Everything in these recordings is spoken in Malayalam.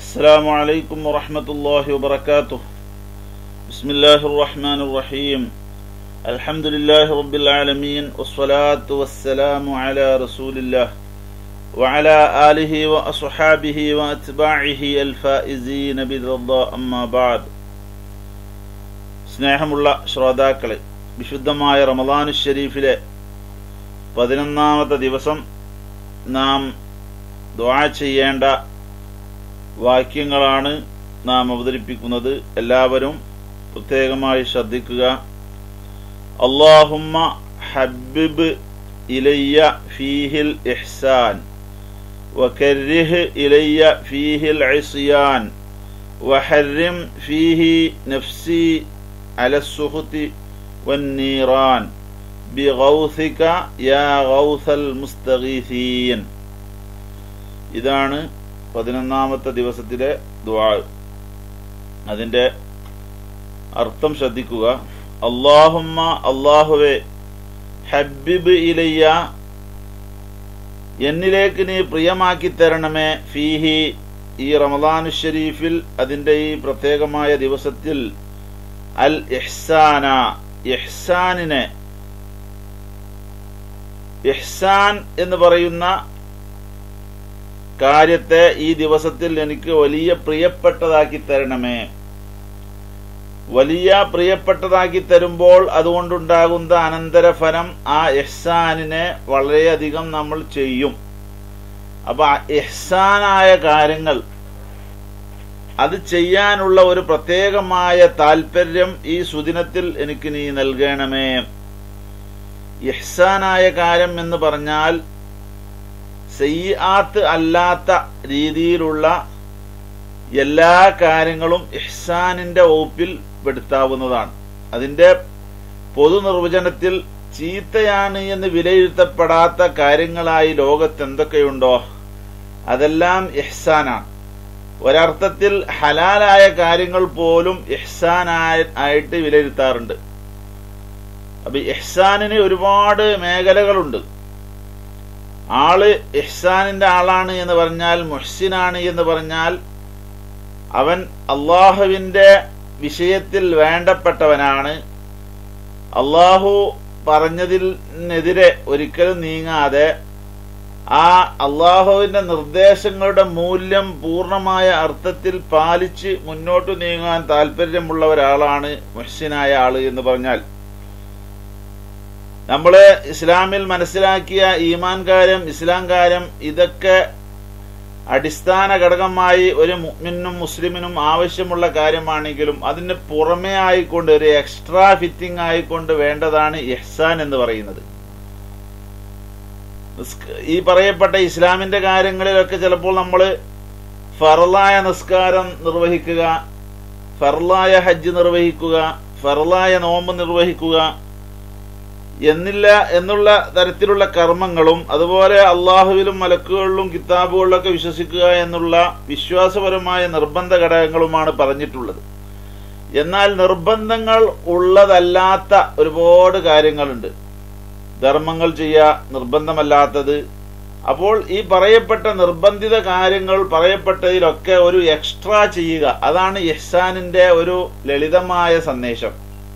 السلام عليكم ورحمة الله وبركاته بسم الله الرحمن الرحيم الحمد لله رب العالمين والصلاة والسلام على رسول الله وعلى آله وأصحابه وأتباعه الفائزين برضا أما بعد സ്നേഹമുള്ള ശ്രോതാക്കളെ വിശുദ്ധമായ റമദാനു ഷരീഫിലെ പതിനൊന്നാമത്തെ ദിവസം നാം ദ്വാ ചെയ്യേണ്ട വാക്യങ്ങളാണ് നാം അവതരിപ്പിക്കുന്നത് എല്ലാവരും പ്രത്യേകമായി ശ്രദ്ധിക്കുക അള്ളാഹുമ്മ ഹബിബ് ഇലയ്യ ഫീഹിൽ ഇഹ്സാൻ വകരിഹ് ഇലയ്യ ഫീഹിൽ ഇസ്യാൻ وحرم فيه نفسي على السخط والنيران بغوثك يا غوث المستغيثين ഇതാണ് പതിനൊന്നാമത്തെ ദിവസത്തിലെ ദുആ അതിന്റെ അർത്ഥം ശ്രദ്ധിക്കുക അള്ളാഹുമ്മ അള്ളാഹുവെ ഹബിബ് ഇലയ്യ എന്നിലേക്ക് നീ പ്രിയമാക്കി തരണമേ ഫീഹി ഈ റമദാനു ഷരീഫിൽ അതിന്റെ ഈ പ്രത്യേകമായ ദിവസത്തിൽ അൽ ഇഹ്സാന ഇഹ്സാനിനെ ഇഹ്സാൻ എന്ന് പറയുന്ന കാര്യത്തെ ഈ ദിവസത്തിൽ എനിക്ക് വലിയ പ്രിയപ്പെട്ടതാക്കി തരണമേ വലിയ പ്രിയപ്പെട്ടതാക്കി തരുമ്പോൾ അതുകൊണ്ടുണ്ടാകുന്ന അനന്തരഫലം ആ ഇഹ്സാനിനെ വളരെയധികം നമ്മൾ ചെയ്യും അപ്പൊ ഇഹ്സാനായ കാര്യങ്ങൾ അത് ചെയ്യാനുള്ള ഒരു പ്രത്യേകമായ താല്പര്യം ഈ സുദിനത്തിൽ എനിക്ക് നീ നൽകണമേ ഇഹ്സാനായ കാര്യം എന്ന് പറഞ്ഞാൽ സയ്യാത്ത് അല്ലാത്ത രീതിയിലുള്ള എല്ലാ കാര്യങ്ങളും ഇഹ്സാനിന്റെ വകുപ്പിൽ പെടുത്താവുന്നതാണ് അതിന്റെ പൊതു നിർവചനത്തിൽ ചീത്തയാണ് എന്ന് വിലയിരുത്തപ്പെടാത്ത കാര്യങ്ങളായി ലോകത്ത് എന്തൊക്കെയുണ്ടോ അതെല്ലാം ഇഹ്സാനാണ് ഒരർത്ഥത്തിൽ ഹലാലായ കാര്യങ്ങൾ പോലും ഇഹ്സാനായ ആയിട്ട് വിലയിരുത്താറുണ്ട് അപ്പൊ ഇഹ്സാനിന് ഒരുപാട് മേഖലകളുണ്ട് ആള് ഇഹ്സാനിന്റെ ആളാണ് എന്ന് പറഞ്ഞാൽ മുഹ്സിനാണ് എന്ന് പറഞ്ഞാൽ അവൻ അള്ളാഹുവിന്റെ വിഷയത്തിൽ വേണ്ടപ്പെട്ടവനാണ് അള്ളാഹു പറഞ്ഞതിനെതിരെ ഒരിക്കലും നീങ്ങാതെ ആ അള്ളാഹുവിന്റെ നിർദ്ദേശങ്ങളുടെ മൂല്യം പൂർണ്ണമായ അർത്ഥത്തിൽ പാലിച്ച് മുന്നോട്ട് നീങ്ങാൻ താല്പര്യമുള്ള ഒരാളാണ് മുഹ്സിനായ ആള് എന്ന് പറഞ്ഞാൽ നമ്മള് ഇസ്ലാമിൽ മനസ്സിലാക്കിയ ഈമാൻ കാര്യം ഇസ്ലാം കാര്യം ഇതൊക്കെ അടിസ്ഥാന ഘടകമായി ഒരു മുഅ്മിനും മുസ്ലിമിനും ആവശ്യമുള്ള കാര്യമാണെങ്കിലും അതിന് പുറമേ ആയിക്കൊണ്ട് ഒരു എക്സ്ട്രാ ഫിറ്റിംഗ് ആയിക്കൊണ്ട് വേണ്ടതാണ് ഇഹ്സാൻ എന്ന് പറയുന്നത് ഈ പറയപ്പെട്ട ഇസ്ലാമിന്റെ കാര്യങ്ങളിലൊക്കെ ചിലപ്പോൾ നമ്മൾ ഫറലായ നിസ്കാരം നിർവഹിക്കുക ഫറലായ ഹജ്ജ് നിർവഹിക്കുക ഫറലായ നോമ്പ് നിർവഹിക്കുക എന്നില്ല എന്നുള്ള തരത്തിലുള്ള കർമ്മങ്ങളും അതുപോലെ അള്ളാഹുവിലും മലക്കുകളിലും കിതാബുകളിലൊക്കെ വിശ്വസിക്കുക എന്നുള്ള വിശ്വാസപരമായ നിർബന്ധ ഘടകങ്ങളുമാണ് പറഞ്ഞിട്ടുള്ളത് എന്നാൽ നിർബന്ധങ്ങൾ ഉള്ളതല്ലാത്ത ഒരുപാട് കാര്യങ്ങളുണ്ട് ധർമ്മങ്ങൾ ചെയ്യുക നിർബന്ധമല്ലാത്തത് അപ്പോൾ ഈ പറയപ്പെട്ട നിർബന്ധിത കാര്യങ്ങൾ പറയപ്പെട്ടതിലൊക്കെ ഒരു എക്സ്ട്രാ ചെയ്യുക അതാണ് ഇഹ്സാനിന്റെ ഒരു ലളിതമായ സന്ദേശം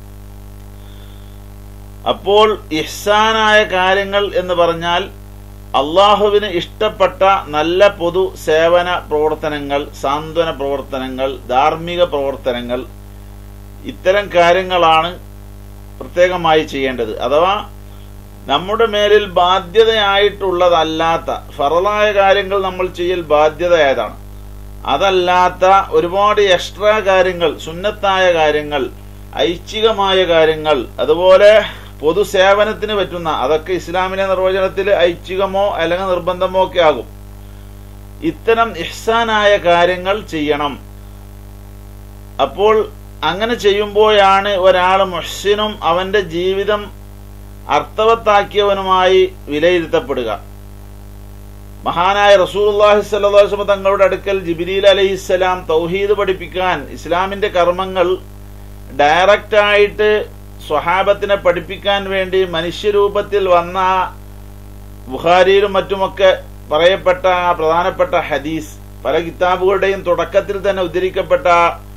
അപ്പോൾ ഇഹ്സാനായ കാര്യങ്ങൾ എന്ന് പറഞ്ഞാൽ അള്ളാഹുവിന് ഇഷ്ടപ്പെട്ട നല്ല പൊതു സേവന പ്രവർത്തനങ്ങൾ സാന്ത്വന പ്രവർത്തനങ്ങൾ ധാർമ്മിക പ്രവർത്തനങ്ങൾ ഇത്തരം കാര്യങ്ങളാണ് പ്രത്യേകമായി ചെയ്യേണ്ടത് അഥവാ നമ്മുടെ മേലിൽ ബാധ്യതയായിട്ടുള്ളതല്ലാത്ത ഫറലായ കാര്യങ്ങൾ നമ്മൾ ചെയ്യൽ ബാധ്യതയായതാണ് അതല്ലാത്ത ഒരുപാട് എക്സ്ട്രാ കാര്യങ്ങൾ സുന്നത്തായ കാര്യങ്ങൾ ഐച്ഛികമായ കാര്യങ്ങൾ അതുപോലെ പൊതുസേവനത്തിന് പറ്റുന്ന അതൊക്കെ ഇസ്ലാമിലെ നിർവചനത്തിൽ ഐച്ഛികമോ അല്ലെങ്കിൽ നിർബന്ധമോ ഒക്കെ ആകും ഇത്തരം ഇഹ്സാനായ കാര്യങ്ങൾ ചെയ്യണം അപ്പോൾ അങ്ങനെ ചെയ്യുമ്പോഴാണ് ഒരാൾ മുഹ്സിനും അവന്റെ ജീവിതം അർത്ഥവത്താക്കിയവനുമായി വിലയിരുത്തപ്പെടുക മഹാനായ റസൂൽഹി സ്വല്ലാസ്മ തങ്ങളുടെ അടുക്കൽ ജിബിലീൽ അലഹിസ്സലാം തൗഹീദ് പഠിപ്പിക്കാൻ ഇസ്ലാമിന്റെ കർമ്മങ്ങൾ ഡയറക്റ്റ് ആയിട്ട് സ്വഹാബത്തിനെ പഠിപ്പിക്കാൻ വേണ്ടി മനുഷ്യരൂപത്തിൽ വന്ന ബുഖാരിയിലും മറ്റുമൊക്കെ പറയപ്പെട്ട ആ പ്രധാനപ്പെട്ട ഹദീസ് പല കിതാബുകളുടെയും തുടക്കത്തിൽ തന്നെ ഉദ്ധരിക്കപ്പെട്ട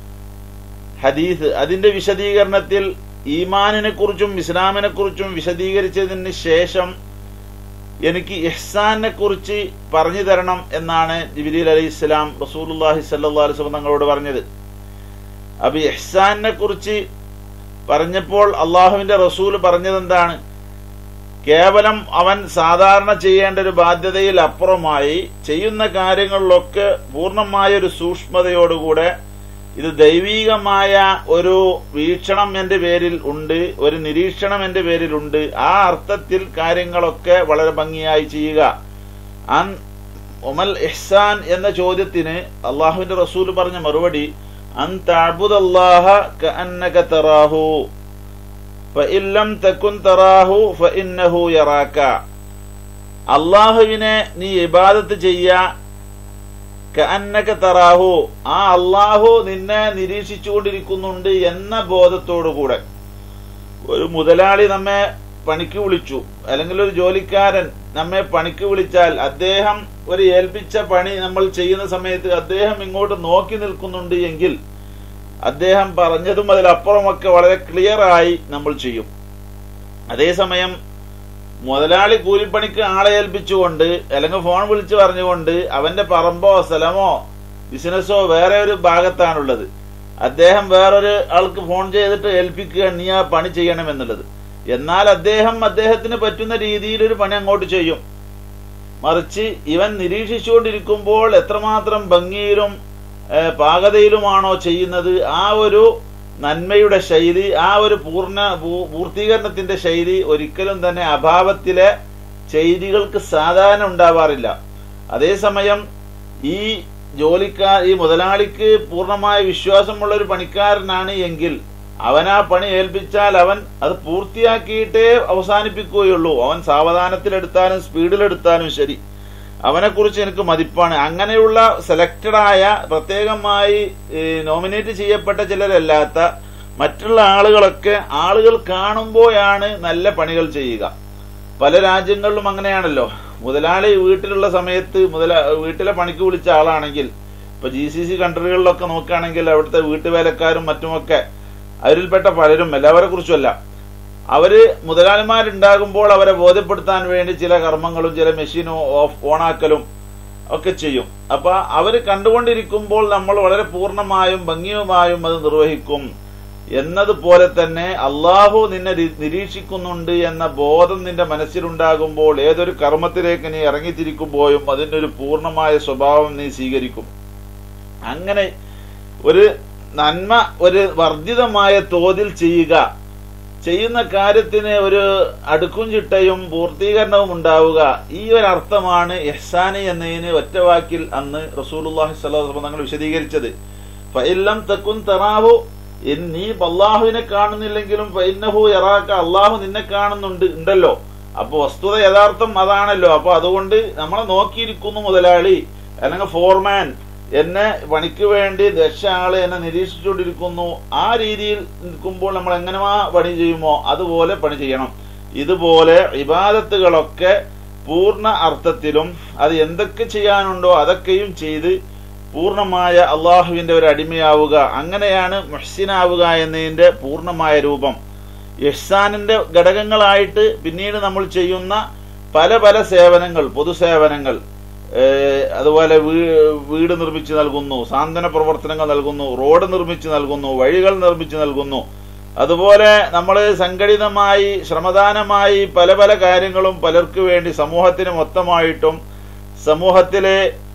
ഹദീസ് അതിന്റെ വിശദീകരണത്തിൽ ഈമാനിനെ കുറിച്ചും ഇസ്ലാമിനെ കുറിച്ചും വിശദീകരിച്ചതിന് ശേഷം എനിക്ക് ഇഹ്സാനെ കുറിച്ച് പറഞ്ഞു തരണം എന്നാണ് ജിബിലി അലൈഹി ഇസ്ലാം റസൂലുല്ലാഹി സല്ലാ അലിസ്ലം തങ്ങളോട് പറഞ്ഞത് അപ്പൊ ഇഹ്സാനെ കുറിച്ച് പറഞ്ഞപ്പോൾ അള്ളാഹുവിന്റെ റസൂൽ പറഞ്ഞത് എന്താണ് കേവലം അവൻ സാധാരണ ചെയ്യേണ്ട ഒരു ബാധ്യതയിൽ അപ്പുറമായി ചെയ്യുന്ന കാര്യങ്ങളിലൊക്കെ പൂർണ്ണമായ ഒരു സൂക്ഷ്മതയോടുകൂടെ ഇത് ദൈവീകമായ ഒരു വീക്ഷണം എന്റെ പേരിൽ ഉണ്ട് ഒരു നിരീക്ഷണം എന്റെ പേരിൽ ഉണ്ട് ആ അർത്ഥത്തിൽ കാര്യങ്ങളൊക്കെ വളരെ ഭംഗിയായി ചെയ്യുക അൻ ഒമൽ ഇഹ്സാൻ എന്ന ചോദ്യത്തിന് അള്ളാഹുവിന്റെ റസൂൽ പറഞ്ഞ മറുപടി അൻ താബുദല്ലാഹ കഅന്നക തറാഹു ഫഇല്ലം തകുൻ തറാഹു ഫഇന്നഹു യറാക അള്ളാഹുവിനെ നീ ഇബാദത്ത് ചെയ്യാ കഅന്നക തറാഹു ആ അള്ളാഹു നിന്നെ നിരീക്ഷിച്ചുകൊണ്ടിരിക്കുന്നുണ്ട് എന്ന ബോധത്തോടുകൂടെ ഒരു മുതലാളി നമ്മെ പണിക്ക് വിളിച്ചു അല്ലെങ്കിൽ ഒരു ജോലിക്കാരൻ നമ്മെ പണിക്ക് വിളിച്ചാൽ അദ്ദേഹം ഒരു ഏൽപ്പിച്ച പണി നമ്മൾ ചെയ്യുന്ന സമയത്ത് അദ്ദേഹം ഇങ്ങോട്ട് നോക്കി നിൽക്കുന്നുണ്ട് എങ്കിൽ അദ്ദേഹം പറഞ്ഞതും അതിലപ്പുറമൊക്കെ വളരെ ക്ലിയർ ആയി നമ്മൾ ചെയ്യും അതേസമയം മുതലാളി കൂലിപ്പണിക്ക് ആളെ ഏൽപ്പിച്ചുകൊണ്ട് അല്ലെങ്കിൽ ഫോൺ വിളിച്ചു പറഞ്ഞുകൊണ്ട് അവന്റെ പറമ്പോ സ്ഥലമോ ബിസിനസ്സോ വേറെ ഒരു ഭാഗത്താണുള്ളത് അദ്ദേഹം വേറൊരു ആൾക്ക് ഫോൺ ചെയ്തിട്ട് ഏൽപ്പിക്കുക നീ ആ പണി ചെയ്യണമെന്നുള്ളത് എന്നാൽ അദ്ദേഹം അദ്ദേഹത്തിന് പറ്റുന്ന രീതിയിൽ ഒരു പണി അങ്ങോട്ട് ചെയ്യും മറിച്ച് ഇവൻ നിരീക്ഷിച്ചുകൊണ്ടിരിക്കുമ്പോൾ എത്രമാത്രം ഭംഗിയിലും പാകതയിലുമാണോ ചെയ്യുന്നത് ആ ഒരു നന്മയുടെ ശൈലി ആ ഒരു പൂർണ്ണ പൂർത്തീകരണത്തിന്റെ ശൈലി ഒരിക്കലും തന്നെ അഭാവത്തിലെ ചെയ്തികൾക്ക് സാധാരണ ഉണ്ടാവാറില്ല അതേസമയം ഈ ജോലിക്കാർ ഈ മുതലാളിക്ക് പൂർണ്ണമായ വിശ്വാസമുള്ള ഒരു പണിക്കാരനാണ് എങ്കിൽ അവൻ ആ പണി ഏൽപ്പിച്ചാൽ അവൻ അത് പൂർത്തിയാക്കിയിട്ടേ അവസാനിപ്പിക്കുകയുള്ളൂ അവൻ സാവധാനത്തിലെടുത്താലും സ്പീഡിലെടുത്താലും ശരി അവനെക്കുറിച്ച് എനിക്ക് മതിപ്പാണ് അങ്ങനെയുള്ള സെലക്റ്റഡ് ആയ പ്രത്യേകമായി നോമിനേറ്റ് ചെയ്യപ്പെട്ട ചിലരല്ലാത്ത മറ്റുള്ള ആളുകളൊക്കെ ആളുകൾ കാണുമ്പോഴാണ് നല്ല പണികൾ ചെയ്യുക പല രാജ്യങ്ങളിലും അങ്ങനെയാണല്ലോ മുതലാളി വീട്ടിലുള്ള സമയത്ത് മുതല വീട്ടിലെ പണിക്ക് വിളിച്ച ആളാണെങ്കിൽ ഇപ്പൊ ജി സി സി കൺട്രികളിലൊക്കെ നോക്കുകയാണെങ്കിൽ അവിടുത്തെ വീട്ടുവേലക്കാരും മറ്റുമൊക്കെ അവരിൽപ്പെട്ട പലരും എല്ലാവരെ കുറിച്ചുമല്ല അവര് മുതലാളിമാരുണ്ടാകുമ്പോൾ അവരെ ബോധ്യപ്പെടുത്താൻ വേണ്ടി ചില കർമ്മങ്ങളും ചില മെഷീനും ഓഫ് ഓണാക്കലും ഒക്കെ ചെയ്യും അപ്പൊ അവര് കണ്ടുകൊണ്ടിരിക്കുമ്പോൾ നമ്മൾ വളരെ പൂർണ്ണമായും ഭംഗിയുമായും അത് നിർവഹിക്കും എന്നതുപോലെ തന്നെ അള്ളാഹു നിന്നെ നിരീക്ഷിക്കുന്നുണ്ട് എന്ന ബോധം നിന്റെ മനസ്സിലുണ്ടാകുമ്പോൾ ഏതൊരു കർമ്മത്തിലേക്ക് നീ ഇറങ്ങിത്തിരിക്കുമ്പോഴും അതിന്റെ ഒരു പൂർണ്ണമായ സ്വഭാവം നീ സ്വീകരിക്കും അങ്ങനെ ഒരു നന്മ ഒരു വർദ്ധിതമായ തോതിൽ ചെയ്യുക ചെയ്യുന്ന കാര്യത്തിന് ഒരു അടുക്കും ചിട്ടയും പൂർത്തീകരണവും ഉണ്ടാവുക ഈ ഒരു അർത്ഥമാണ് എഹ്സാനി എന്നതിന് ഒറ്റവാക്കിൽ അന്ന് റസൂലുല്ലാഹി സ്വലാഹു തങ്ങൾ വിശദീകരിച്ചത് ഫൈല്ലം തെക്കുൻ തറാഹു നീ അള്ളാഹുവിനെ കാണുന്നില്ലെങ്കിലും ഫൈന്നഹു എറാക്ക അള്ളാഹു നിന്നെ കാണുന്നുണ്ട് ഉണ്ടല്ലോ അപ്പൊ വസ്തുത യഥാർത്ഥം അതാണല്ലോ അപ്പൊ അതുകൊണ്ട് നമ്മളെ നോക്കിയിരിക്കുന്നു മുതലാളി അല്ലെങ്കിൽ ഫോർമാൻ എന്നെ പണിക്ക് വേണ്ടി ദശ ആള് എന്നെ നിരീക്ഷിച്ചുകൊണ്ടിരിക്കുന്നു ആ രീതിയിൽ നിൽക്കുമ്പോൾ നമ്മൾ എങ്ങനെ പണി ചെയ്യുമോ അതുപോലെ പണി ചെയ്യണം ഇതുപോലെ ഇബാദത്തുകളൊക്കെ പൂർണ്ണ അർത്ഥത്തിലും അത് എന്തൊക്കെ ചെയ്യാനുണ്ടോ അതൊക്കെയും ചെയ്ത് പൂർണ്ണമായ അള്ളാഹുവിന്റെ ഒരു അടിമയാവുക അങ്ങനെയാണ് മുഹ്സിനാവുക എന്നതിന്റെ പൂർണ്ണമായ രൂപം ഇഹ്സാനിന്റെ ഘടകങ്ങളായിട്ട് പിന്നീട് നമ്മൾ ചെയ്യുന്ന പല പല സേവനങ്ങൾ പൊതുസേവനങ്ങൾ അതുപോലെ വീട് നിർമ്മിച്ചു നൽകുന്നു സാന്ത്വന പ്രവർത്തനങ്ങൾ നൽകുന്നു റോഡ് നിർമ്മിച്ചു നൽകുന്നു വഴികൾ നിർമ്മിച്ചു നൽകുന്നു അതുപോലെ നമ്മൾ സംഘടിതമായി ശ്രമദാനമായി പല പല കാര്യങ്ങളും പലർക്കു വേണ്ടി സമൂഹത്തിന് മൊത്തമായിട്ടും സമൂഹത്തിലെ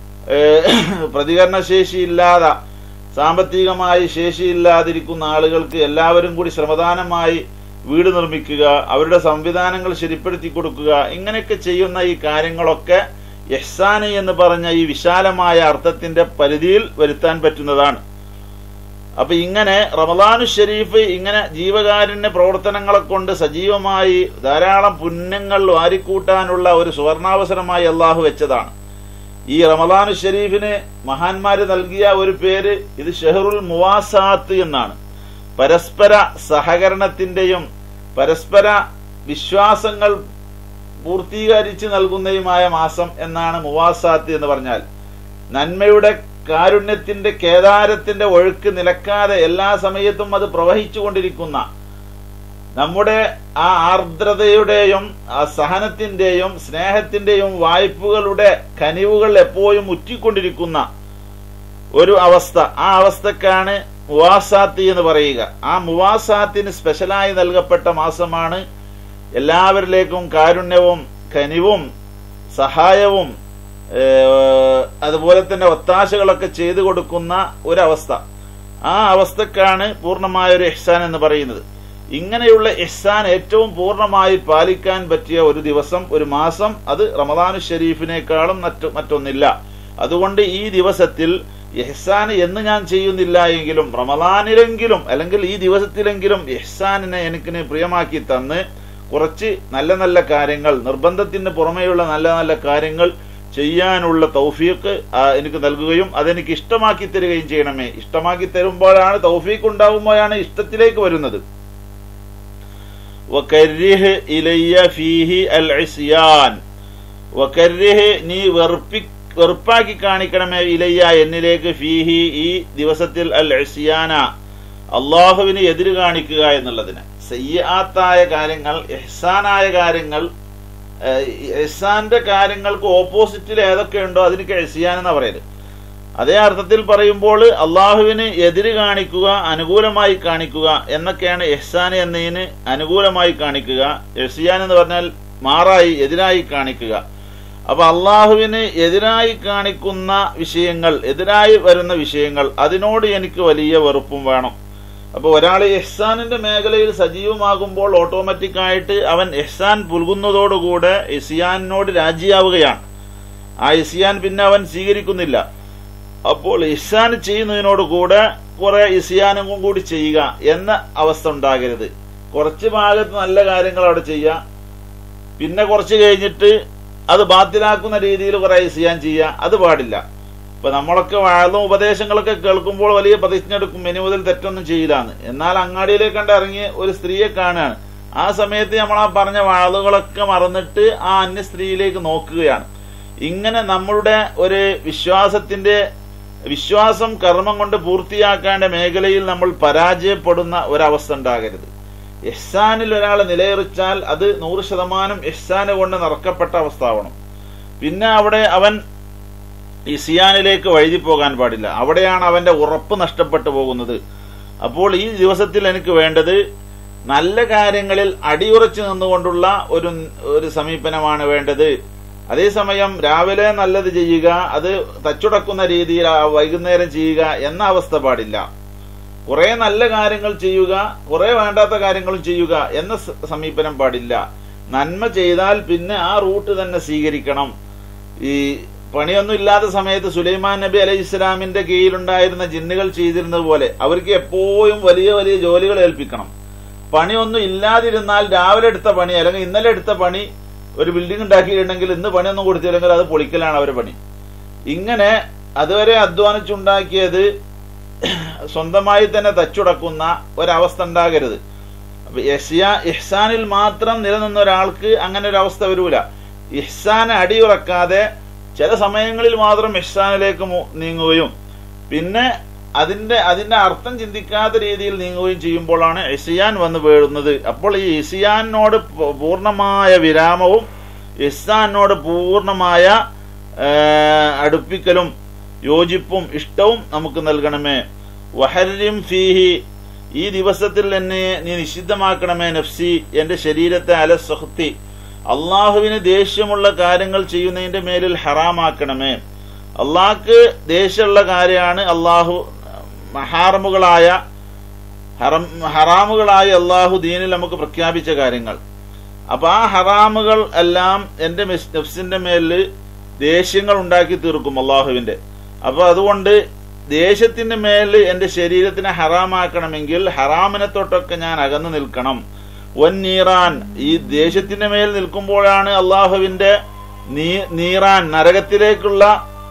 പ്രതികരണശേഷി ഇല്ലാതെ സാമ്പത്തികമായി ശേഷിയില്ലാതിരിക്കുന്ന ആളുകൾക്ക് എല്ലാവരും കൂടി ശ്രമദാനമായി വീട് നിർമ്മിക്കുക അവരുടെ സംവിധാനങ്ങൾ ശരിപ്പെടുത്തി കൊടുക്കുക ഇങ്ങനെയൊക്കെ ചെയ്യുന്ന ഈ കാര്യങ്ങളൊക്കെ യഹ്സാന് എന്ന് പറഞ്ഞ ഈ വിശാലമായ അർത്ഥത്തിന്റെ പരിധിയിൽ വരുത്താൻ പറ്റുന്നതാണ് അപ്പൊ ഇങ്ങനെ റമദാനു ഷരീഫ് ഇങ്ങനെ ജീവകാരുണ്യ പ്രവർത്തനങ്ങളെ കൊണ്ട് സജീവമായി ധാരാളം പുണ്യങ്ങൾ വാരിക്കൂട്ടാനുള്ള ഒരു സുവർണാവസരമായി അള്ളാഹു വെച്ചതാണ് ഈ റമദാനു ഷരീഫിന് മഹാന്മാര് നൽകിയ ഒരു പേര് ഇത് ഷെഹറുൽ മുവാസാത്ത് എന്നാണ് പരസ്പര സഹകരണത്തിന്റെയും പരസ്പര വിശ്വാസങ്ങൾ പൂർത്തീകരിച്ച് നൽകുന്നതുമായ മാസം എന്നാണ് മുവാസാത്ത് എന്ന് പറഞ്ഞാൽ നന്മയുടെ കാരുണ്യത്തിന്റെ കേദാരത്തിന്റെ ഒഴുക്ക് നിലക്കാതെ എല്ലാ സമയത്തും അത് പ്രവഹിച്ചുകൊണ്ടിരിക്കുന്ന നമ്മുടെ ആ ആർദ്രതയുടെയും ആ സഹനത്തിന്റെയും സ്നേഹത്തിന്റെയും വായ്പകളുടെ കനിവുകൾ എപ്പോഴും ഉറ്റിക്കൊണ്ടിരിക്കുന്ന ഒരു അവസ്ഥ ആ അവസ്ഥക്കാണ് മുവാസാത്തി എന്ന് പറയുക ആ മുവാസാത്തിന് സ്പെഷ്യലായി നൽകപ്പെട്ട മാസമാണ് എല്ലാവരിലേക്കും കാരുണ്യവും കനിവും സഹായവും ഏഹ്, അതുപോലെ തന്നെ ഒത്താശകളൊക്കെ ചെയ്തു കൊടുക്കുന്ന ഒരവസ്ഥ ആ അവസ്ഥക്കാണ് പൂർണ്ണമായ ഒരു ഇഹ്സാൻ എന്ന് പറയുന്നത് ഇങ്ങനെയുള്ള ഇഹ്സാൻ ഏറ്റവും പൂർണ്ണമായി പാലിക്കാൻ പറ്റിയ ഒരു ദിവസം ഒരു മാസം അത് റമദാനു ഷരീഫിനേക്കാളും മറ്റു മറ്റൊന്നില്ല അതുകൊണ്ട് ഈ ദിവസത്തിൽ ഇഹ്സാൻ എന്ന് ഞാൻ ചെയ്യുന്നില്ല എങ്കിലും റമദാനിലെങ്കിലും അല്ലെങ്കിൽ ഈ ദിവസത്തിലെങ്കിലും ഇഹ്സാനിനെ എനിക്ക് പ്രിയമാക്കി തന്ന് കുറച്ച് നല്ല നല്ല കാര്യങ്ങൾ നിർബന്ധത്തിന് പുറമെയുള്ള നല്ല നല്ല കാര്യങ്ങൾ ചെയ്യാനുള്ള തൗഫീഖ് ആ, എനിക്ക് നൽകുകയും അതെനിക്ക് ഇഷ്ടമാക്കി തരികയും ചെയ്യണമേ ഇഷ്ടമാക്കി തരുമ്പോഴാണ് തൗഫീഖ് ഉണ്ടാകുമ്പോഴാണ് ഇഷ്ടത്തിലേക്ക് വരുന്നത് വകരിഹ് ഇലയ്യ ഫീഹി അൽ ഇസ്യാൻ വകരിഹ് നീ വെറുപ്പി വെറുപ്പാക്കി കാണിക്കണമേ ഇലയ്യ എന്നിലേക്ക് ഫീഹി ഈ ദിവസത്തിൽ അൽ ഇസ്യാന അള്ളാഹുവിന് എതിര് കാണിക്കുക എന്നുള്ളതിന് സയ്യാത്തായ കാര്യങ്ങൾ ഇഹ്സാനായ കാര്യങ്ങൾ ഏഹ്, ഇഹ്സാന്റെ കാര്യങ്ങൾക്ക് ഓപ്പോസിറ്റിൽ ഏതൊക്കെ ഉണ്ടോ അതിനൊക്കെ ഇഹ്സാൻ എന്നാ പറയുന്നത് അതേ അർത്ഥത്തിൽ പറയുമ്പോൾ അള്ളാഹുവിന് എതിര് കാണിക്കുക അനുകൂലമായി കാണിക്കുക എന്നൊക്കെയാണ് ഇഹ്സാൻ എന്നതിന് അനുകൂലമായി കാണിക്കുക ഇഹ്സിയാൻ എന്ന് പറഞ്ഞാൽ മാറായി എതിരായി കാണിക്കുക അപ്പൊ അള്ളാഹുവിന് എതിരായി കാണിക്കുന്ന വിഷയങ്ങൾ എതിരായി വരുന്ന വിഷയങ്ങൾ അതിനോട് എനിക്ക് വലിയ വെറുപ്പും വേണം അപ്പൊ ഒരാൾ ഇഹ്സാനിന്റെ മേഖലയിൽ സജീവമാകുമ്പോൾ ഓട്ടോമാറ്റിക് ആയിട്ട് അവൻ ഇഹ്സാൻ പുൽകുന്നതോടുകൂടെ ഇസിയാനോട് രാജിയാവുകയാണ് ആ ഇസിയാൻ പിന്നെ അവൻ സ്വീകരിക്കുന്നില്ല അപ്പോൾ ഇഹ്സാൻ ചെയ്യുന്നതിനോട് കൂടെ കുറെ ഇസിയാനും കൂടി ചെയ്യുക എന്ന അവസ്ഥ ഉണ്ടാകരുത് കുറച്ച് ഭാഗത്ത് നല്ല കാര്യങ്ങൾ അവിടെ ചെയ്യുക പിന്നെ കുറച്ച് കഴിഞ്ഞിട്ട് അത് ബാത്തിലാക്കുന്ന രീതിയിൽ കുറെ ഇസിയാൻ ചെയ്യുക അത് പാടില്ല ഇപ്പൊ നമ്മളൊക്കെ വാഴും ഉപദേശങ്ങളൊക്കെ കേൾക്കുമ്പോൾ വലിയ പ്രതിജ്ഞ എടുക്കും ഇനി മുതൽ തെറ്റൊന്നും ചെയ്യില്ലാന്ന് എന്നാൽ അങ്ങാടിയിലേക്ക് കണ്ട് ഇറങ്ങി ഒരു സ്ത്രീയെ കാണുകയാണ് ആ സമയത്ത് നമ്മൾ ആ പറഞ്ഞ വാളുകളൊക്കെ മറന്നിട്ട് ആ അന്യ സ്ത്രീയിലേക്ക് നോക്കുകയാണ് ഇങ്ങനെ നമ്മളുടെ ഒരു വിശ്വാസത്തിന്റെ വിശ്വാസം കർമ്മം കൊണ്ട് പൂർത്തിയാക്കേണ്ട മേഖലയിൽ നമ്മൾ പരാജയപ്പെടുന്ന ഒരവസ്ഥ ഉണ്ടാകരുത് ഇഹ്സാനിൽ ഒരാൾ നിലയുറിച്ചാൽ അത് നൂറ് ശതമാനം ഇഹ്സാന് കൊണ്ട് നിറക്കപ്പെട്ട അവസ്ഥ ആവണം പിന്നെ അവിടെ അവൻ ഈ സിയാനിലേക്ക് വഴുതി പോകാൻ പാടില്ല അവിടെയാണ് അവന്റെ ഉറപ്പ് നഷ്ടപ്പെട്ടു പോകുന്നത് അപ്പോൾ ഈ ദിവസത്തിൽ എനിക്ക് വേണ്ടത് നല്ല കാര്യങ്ങളിൽ അടിയുറച്ചു നിന്നുകൊണ്ടുള്ള ഒരു ഒരു സമീപനമാണ് വേണ്ടത് അതേസമയം രാവിലെ നല്ലത് ചെയ്യുക അത് തച്ചുടക്കുന്ന രീതിയിൽ ആ വൈകുന്നേരം ചെയ്യുക എന്ന അവസ്ഥ പാടില്ല കുറെ നല്ല കാര്യങ്ങൾ ചെയ്യുക കുറെ വേണ്ടാത്ത കാര്യങ്ങളും ചെയ്യുക എന്ന സ- സമീപനം പാടില്ല നന്മ ചെയ്താൽ പിന്നെ ആ റൂട്ട് തന്നെ സ്വീകരിക്കണം ഈ പണിയൊന്നും ഇല്ലാത്ത സമയത്ത് സുലൈമാൻ നബി അലൈഹി ഇസ്ലാമിന്റെ കീഴിലുണ്ടായിരുന്ന ജിന്നുകൾ ചെയ്തിരുന്നത് പോലെ അവർക്ക് എപ്പോഴും വലിയ വലിയ ജോലികൾ ഏൽപ്പിക്കണം പണിയൊന്നും ഇല്ലാതിരുന്നാൽ രാവിലെ എടുത്ത പണി അല്ലെങ്കിൽ ഇന്നലെ എടുത്ത പണി ഒരു ബിൽഡിംഗ് ഉണ്ടാക്കിയിട്ടുണ്ടെങ്കിൽ ഇന്ന് പണിയൊന്നും കൊടുത്തില്ലെങ്കിൽ അത് പൊളിക്കലാണ് അവരുടെ പണി ഇങ്ങനെ അതുവരെ അധ്വാനിച്ചുണ്ടാക്കിയത് സ്വന്തമായി തന്നെ തച്ചുടക്കുന്ന ഒരവസ്ഥ ഉണ്ടാകരുത് അപ്പൊ യഹ്സിയ ഇഹ്സാനിൽ മാത്രം നിലനിന്ന ഒരാൾക്ക് അങ്ങനെ ഒരു അവസ്ഥ വരൂല ഇഹ്സാനെ അടിയുറക്കാതെ ചില സമയങ്ങളിൽ മാത്രം ഇഹ്സാനിലേക്ക് മു- നീങ്ങുകയും പിന്നെ അതിന്റെ അതിന്റെ അർത്ഥം ചിന്തിക്കാത്ത രീതിയിൽ നീങ്ങുകയും ചെയ്യുമ്പോഴാണ് ഇസിയാൻ വന്നു വീഴുന്നത് അപ്പോൾ ഈ ഇസിയാനോട് പൂ- പൂർണ്ണമായ വിരാമവും ഇഹ്സാനോട് പൂർണ്ണമായ ആ, അടുപ്പിക്കലും യോജിപ്പും ഇഷ്ടവും നമുക്ക് നൽകണമേ വഹരിം ഫീഹി ഈ ദിവസത്തിൽ എന്നെ നീ നിഷിദ്ധമാക്കണമേ നഫ്സി എന്റെ ശരീരത്തെ അലസ്ഹത്തി അള്ളാഹുവിന് ദേഷ്യമുള്ള കാര്യങ്ങൾ ചെയ്യുന്നതിന്റെ മേലിൽ ഹറാമാക്കണമേ അള്ളാഹ്ക്ക് ദേഷ്യമുള്ള കാര്യമാണ് അള്ളാഹു ഹറാമുകളായ ഹറം ഹറാമുകളായ അള്ളാഹു ദീനിൽ നമുക്ക് പ്രഖ്യാപിച്ച കാര്യങ്ങൾ അപ്പൊ ആ ഹറാമുകൾ എല്ലാം എന്റെ മിസ്- നഫ്സിന്റെ മേലിൽ ദേഷ്യങ്ങൾ ഉണ്ടാക്കി തീർക്കും അള്ളാഹുവിന്റെ അപ്പൊ അതുകൊണ്ട് ദേഷ്യത്തിന്റെ മേലിൽ എന്റെ ശരീരത്തിനെ ഹറാമാക്കണമെങ്കിൽ ഹറാമിനെ തൊട്ടൊക്കെ ഞാൻ അകന്നു നിൽക്കണം വൻ നീറാൻ ഈ ദേഷ്യത്തിന്റെ മേൽ നിൽക്കുമ്പോഴാണ് അള്ളാഹുവിന്റെ നീ- നീറാൻ നരകത്തിലേക്കുള്ള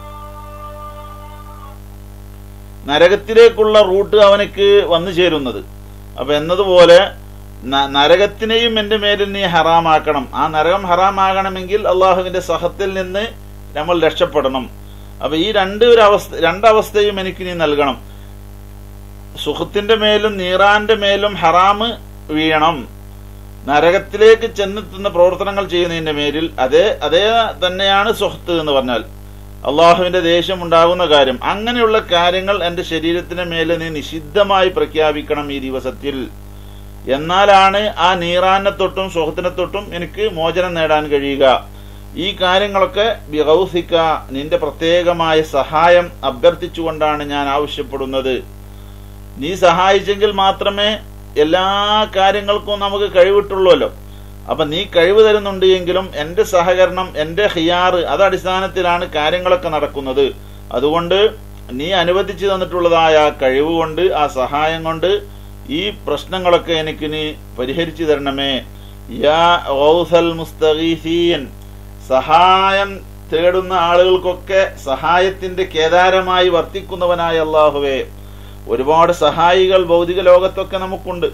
നരകത്തിലേക്കുള്ള റൂട്ട് അവനക്ക് വന്നു ചേരുന്നത് അപ്പൊ എന്നതുപോലെ ന- നരകത്തിനെയും എന്റെ മേലിൽ നീ ഹറാമാക്കണം ആ നരകം ഹറാമാകണമെങ്കിൽ അള്ളാഹുവിന്റെ സഹത്തിൽ നിന്ന് നമ്മൾ രക്ഷപ്പെടണം അപ്പൊ ഈ രണ്ട് ഒരു അവസ്ഥ രണ്ടവസ്ഥയും എനിക്ക് നീ നൽകണം സുഖത്തിന്റെ മേലും നീറാന്റെ മേലും ഹറാമ് വീഴണം നരകത്തിലേക്ക് ചെന്നെത്തുന്ന പ്രവർത്തനങ്ങൾ ചെയ്യുന്നതിന്റെ മേലിൽ അതേ അതേ തന്നെയാണ് സുഹത്ത് എന്ന് പറഞ്ഞാൽ അള്ളാഹുവിന്റെ ദേഷ്യം ഉണ്ടാകുന്ന കാര്യം അങ്ങനെയുള്ള കാര്യങ്ങൾ എന്റെ ശരീരത്തിന് മേലെ നീ നിഷിദ്ധമായി പ്രഖ്യാപിക്കണം ഈ ദിവസത്തിൽ എന്നാലാണ് ആ നീറാനെ തൊട്ടും സുഹത്തിനെ തൊട്ടും എനിക്ക് മോചനം നേടാൻ കഴിയുക ഈ കാര്യങ്ങളൊക്കെ ബിഹൌസിക്ക നിന്റെ പ്രത്യേകമായ സഹായം അഭ്യർത്ഥിച്ചുകൊണ്ടാണ് ഞാൻ ആവശ്യപ്പെടുന്നത് നീ സഹായിച്ചെങ്കിൽ മാത്രമേ എല്ലാ കാര്യങ്ങൾക്കും നമുക്ക് കഴിവിട്ടുള്ളൂല്ലോ അപ്പൊ നീ കഴിവ് തരുന്നുണ്ട് എങ്കിലും എന്റെ സഹകരണം എന്റെ ഹിയാറ് അത് അടിസ്ഥാനത്തിലാണ് കാര്യങ്ങളൊക്കെ നടക്കുന്നത് അതുകൊണ്ട് നീ അനുവദിച്ചു തന്നിട്ടുള്ളതായ ആ കഴിവ് കൊണ്ട് ആ സഹായം കൊണ്ട് ഈ പ്രശ്നങ്ങളൊക്കെ എനിക്ക് നീ പരിഹരിച്ചു തരണമേ യാ ഔസൽ മുസ്തഗീസീൻ സഹായം തേടുന്ന ആളുകൾക്കൊക്കെ സഹായത്തിന്റെ കേദാരമായി വർത്തിക്കുന്നവനായ അള്ളാഹുവേ ഒരുപാട് സഹായികൾ ഭൗതിക ലോകത്തൊക്കെ നമുക്കുണ്ട്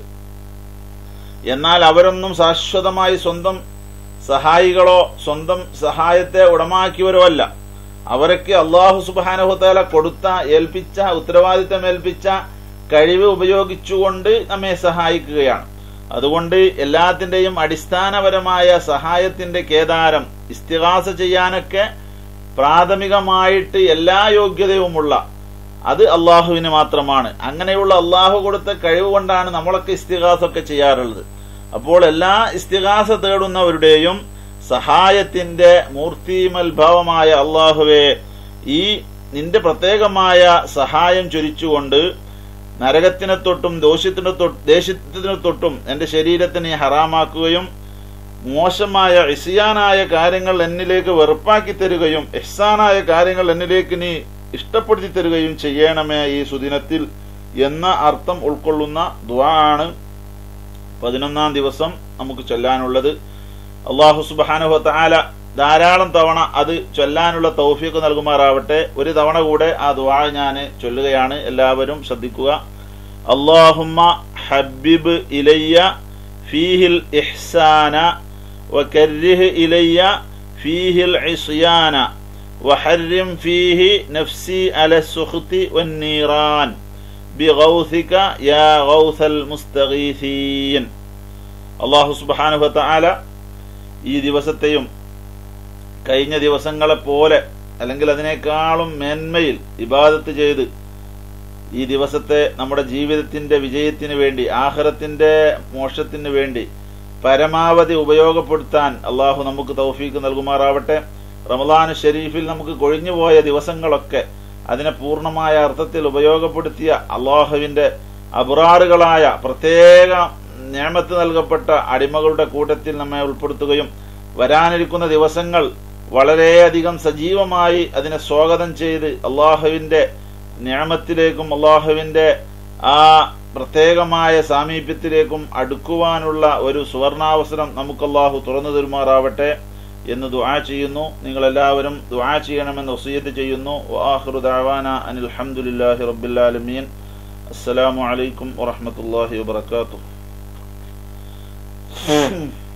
എന്നാൽ അവരൊന്നും ശാശ്വതമായി സ്വന്തം സഹായികളോ സ്വന്തം സഹായത്തെ ഉടമാക്കിയവരോ അല്ല അവരൊക്കെ അള്ളാഹു സുബാനഹുത്താല കൊടുത്ത ഏൽപ്പിച്ച ഉത്തരവാദിത്തം ഏൽപ്പിച്ച കഴിവ് ഉപയോഗിച്ചുകൊണ്ട് നമ്മെ സഹായിക്കുകയാണ് അതുകൊണ്ട് എല്ലാത്തിന്റെയും അടിസ്ഥാനപരമായ സഹായത്തിന്റെ കേദാരം ഇസ്തിഹാസ ചെയ്യാനൊക്കെ പ്രാഥമികമായിട്ട് എല്ലാ യോഗ്യതയുമുള്ള അത് അള്ളാഹുവിന് മാത്രമാണ് അങ്ങനെയുള്ള അള്ളാഹു കൊടുത്ത കഴിവ് കൊണ്ടാണ് നമ്മളൊക്കെ ഇസ്തിഹാസൊക്കെ ചെയ്യാറുള്ളത് അപ്പോൾ എല്ലാ ഇസ്തിഹാസ തേടുന്നവരുടെയും സഹായത്തിന്റെ മൂർത്തിമൽഭാവമായ അള്ളാഹുവെ ഈ നിന്റെ പ്രത്യേകമായ സഹായം ചൊരിച്ചുകൊണ്ട് നരകത്തിനെ തൊട്ടും ദോഷത്തിനെ തൊട്ട് ദേശത്തിനെ തൊട്ടും എന്റെ ശരീരത്തിനെ ഹറാമാക്കുകയും മോശമായ ഇസിയാനായ കാര്യങ്ങൾ എന്നിലേക്ക് വെറുപ്പാക്കി തരികയും ഇഹ്സാനായ കാര്യങ്ങൾ എന്നിലേക്ക് നീ ഇഷ്ടപ്പെടുത്തി തരികയും ചെയ്യണമേ ഈ സുദിനത്തിൽ എന്ന അർത്ഥം ഉൾക്കൊള്ളുന്ന ദ്വാ ആണ് പതിനൊന്നാം ദിവസം നമുക്ക് ചൊല്ലാനുള്ളത് അള്ളാഹു സുബാനുഹത്ത ആല ധാരാളം തവണ അത് ചൊല്ലാനുള്ള തൗഫീഖ് നൽകുമാറാവട്ടെ ഒരു തവണ കൂടെ ആ ദ്വാ ഞാൻ ചൊല്ലുകയാണ് എല്ലാവരും ശ്രദ്ധിക്കുക അള്ളാഹുമ്മ ഹബിബ് ഇലയ്യ ഫീഹിൽ ഇഹ്സാന വകരിഹ് ഇലയ്യ ഫീഹിൽ ഇസ്യാന وحرم فيه نفسي على السخط والنيران بغوثك يا غوث المستغيثين അള്ളാഹു സുബാനുഹ താല ഈ ദിവസത്തെയും കഴിഞ്ഞ ദിവസങ്ങളെ പോലെ അല്ലെങ്കിൽ അതിനേക്കാളും മേന്മയിൽ ഇബാദത്ത് ചെയ്ത് ഈ ദിവസത്തെ നമ്മുടെ ജീവിതത്തിന്റെ വിജയത്തിന് വേണ്ടി ആഹ്റത്തിന്റെ മോക്ഷത്തിന് വേണ്ടി പരമാവധി ഉപയോഗപ്പെടുത്താൻ അള്ളാഹു നമുക്ക് തൗഫീക്ക് നൽകുമാറാവട്ടെ റമദാൻ ഷെരീഫിൽ നമുക്ക് കൊഴിഞ്ഞുപോയ ദിവസങ്ങളൊക്കെ അതിനെ പൂർണ്ണമായ അർത്ഥത്തിൽ ഉപയോഗപ്പെടുത്തിയ അള്ളാഹുവിന്റെ അബുറാറുകളായ പ്രത്യേക നിയമത്ത് നൽകപ്പെട്ട അടിമകളുടെ കൂട്ടത്തിൽ നമ്മെ ഉൾപ്പെടുത്തുകയും വരാനിരിക്കുന്ന ദിവസങ്ങൾ വളരെയധികം സജീവമായി അതിനെ സ്വാഗതം ചെയ്ത് അള്ളാഹുവിന്റെ നിയമത്തിലേക്കും അള്ളാഹുവിന്റെ ആ പ്രത്യേകമായ സാമീപ്യത്തിലേക്കും അടുക്കുവാനുള്ള ഒരു സുവർണാവസരം നമുക്ക് അള്ളാഹു തുറന്നു തരുമാറാവട്ടെ എന്ന് ദുആ ചെയ്യുന്നു നിങ്ങൾ എല്ലാവരും ദുആ ചെയ്യണമെന്ന് വസീയത്ത് ചെയ്യുന്നു വാഹിറു ദഅവാന അനിൽ ഹംദുലില്ലാഹി റബ്ബിൽ ആലമീൻ അസ്സലാമു അലൈക്കും വറഹ്മത്തുള്ളാഹി വബറകാതുഹു